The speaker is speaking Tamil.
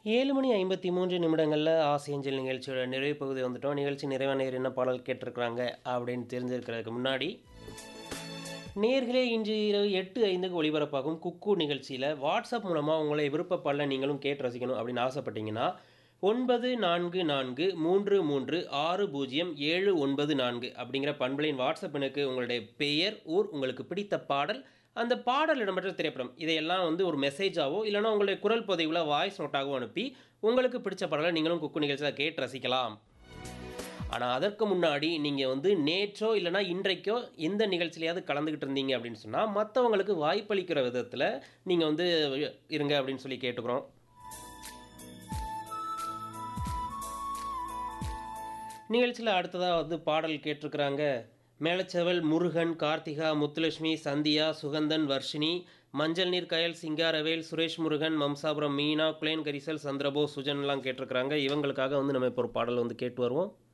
ஏழு மணி ஐம்பத்தி மூன்று நிமிடங்களில் ஆசையஞ்சல் நிகழ்ச்சியோட நிறைவு பகுதி வந்துட்டோம் நிகழ்ச்சி நிறைவான நேர் என்ன பாடல் கேட்டிருக்கிறாங்க அப்படின்னு தெரிஞ்சிருக்கிறதுக்கு முன்னாடி நேர்களே இன்று இரவு எட்டு ஐந்துக்கு ஒளிபரப்பாகும் குக்கு நிகழ்ச்சியில் வாட்ஸ்அப் மூலமாக உங்களை விருப்பப்பாடல நீங்களும் கேட்டு ரசிக்கணும் அப்படின்னு ஆசைப்பட்டீங்கன்னா ஒன்பது நான்கு நான்கு மூன்று மூன்று ஆறு பூஜ்ஜியம் ஏழு ஒன்பது நான்கு அப்படிங்கிற பண்பலையின் வாட்ஸ்அப் எனக்கு உங்களுடைய பெயர் ஊர் உங்களுக்கு பிடித்த பாடல் அந்த பாடல் இடம்பெற்ற திரைப்படம் இதையெல்லாம் வந்து ஒரு மெசேஜாவோ இல்லைனா உங்களுடைய குரல் பதிவில் வாய்ஸ் நோட்டாகவோ அனுப்பி உங்களுக்கு பிடிச்ச பாடலை நீங்களும் குக்கு நிகழ்ச்சியில் கேட்டு ரசிக்கலாம் ஆனால் அதற்கு முன்னாடி நீங்கள் வந்து நேற்றோ இல்லைனா இன்றைக்கோ எந்த நிகழ்ச்சியிலையாவது கலந்துக்கிட்டு இருந்தீங்க அப்படின்னு சொன்னால் மற்றவங்களுக்கு வாய்ப்பளிக்கிற விதத்தில் நீங்கள் வந்து இருங்க அப்படின்னு சொல்லி கேட்டுக்கிறோம் நிகழ்ச்சியில் அடுத்ததாக வந்து பாடல் கேட்டிருக்கிறாங்க மேலச்செவல் முருகன் கார்த்திகா முத்துலட்சுமி சந்தியா சுகந்தன் வர்ஷினி மஞ்சள் நீர் கயல் சிங்காரவேல் சுரேஷ் முருகன் மம்சாபுரம் மீனா குலேன் கரிசல் சந்திரபோஸ் சுஜன்லாம் கேட்டிருக்கிறாங்க இவங்களுக்காக வந்து நம்ம இப்போ ஒரு பாடல் வந்து கேட்டு வருவோம்